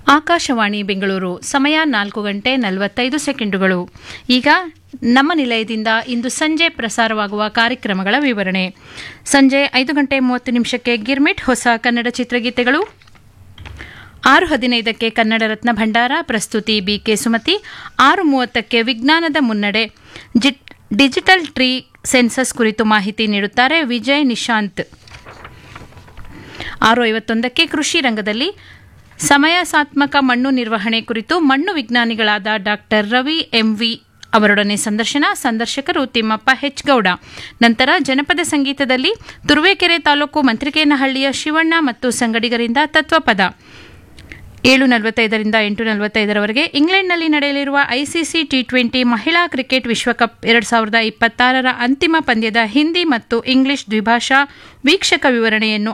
ಆಕಾಶವಾಣಿ ಬೆಂಗಳೂರು ಸಮಯ ನಾಲ್ಕು ಗಂಟೆ ನಲವತ್ತೈದು ಸೆಕೆಂಡುಗಳು ಈಗ ನಮ್ಮ ನಿಲಯದಿಂದ ಇಂದು ಸಂಜೆ ಪ್ರಸಾರವಾಗುವ ಕಾರ್ಯಕ್ರಮಗಳ ವಿವರಣೆ ಸಂಜೆ ಐದು ಗಂಟೆ ಮೂವತ್ತು ನಿಮಿಷಕ್ಕೆ ಗಿರ್ಮಿಟ್ ಹೊಸ ಕನ್ನಡ ಚಿತ್ರಗೀತೆಗಳು ಆರು ಹದಿನೈದಕ್ಕೆ ಕನ್ನಡ ರತ್ನ ಭಂಡಾರ ಪ್ರಸ್ತುತಿ ಬಿಕೆ ಸುಮತಿ ಆರು ಮೂವತ್ತಕ್ಕೆ ವಿಜ್ಞಾನದ ಮುನ್ನಡೆ ಜಿ- ಡಿಜಿಟಲ್ ಟ್ರೀ ಸೆನ್ಸಸ್ ಕುರಿತು ಮಾಹಿತಿ ನೀಡುತ್ತಾರೆ ವಿಜಯ್ ನಿಶಾಂತ್ ಆರು ಐವತ್ತೊಂದಕ್ಕೆ ಕೃಷಿ ರಂಗದಲ್ಲಿ ಸಮಯಸಾತ್ಮಕ ಮಣ್ಣು ನಿರ್ವಹಣೆ ಕುರಿತು ಮಣ್ಣು ವಿಜ್ಞಾನಿಗಳಾದ ಡಾಕ್ಟರ್ ರವಿ ಎಂವಿ ಅವರೊಡನೆ ಸಂದರ್ಶನ ಸಂದರ್ಶಕರು ತಿಮ್ಮಪ್ಪ ಹೆಚ್ ಗೌಡ ನಂತರ ಜನಪದ ಸಂಗೀತದಲ್ಲಿ ತುರುವೇಕೆರೆ ತಾಲೂಕು ಮಂತ್ರಿಕೇನಹಳ್ಳಿಯ ಶಿವಣ್ಣ ಮತ್ತು ಸಂಗಡಿಗರಿಂದ ತತ್ವಪದ ಏಳು ನಲವತ್ತೈದರಿಂದ ಎಂಟು ನಲವತ್ತೈದರವರೆಗೆ ಇಂಗ್ಲೆಂಡ್ನಲ್ಲಿ ನಡೆಯಲಿರುವ ಐಸಿಸಿ ಟಿ ಟ್ವೆಂಟಿ ಮಹಿಳಾ ಕ್ರಿಕೆಟ್ ವಿಶ್ವಕಪ್ ಎರಡು ಸಾವಿರದ ಇಪ್ಪತ್ತಾರರ ಅಂತಿಮ ಪಂದ್ಯದ ಹಿಂದಿ ಮತ್ತು ಇಂಗ್ಲಿಷ್ ದ್ವಿಭಾಷಾ ವೀಕ್ಷಕ ವಿವರಣೆಯನ್ನು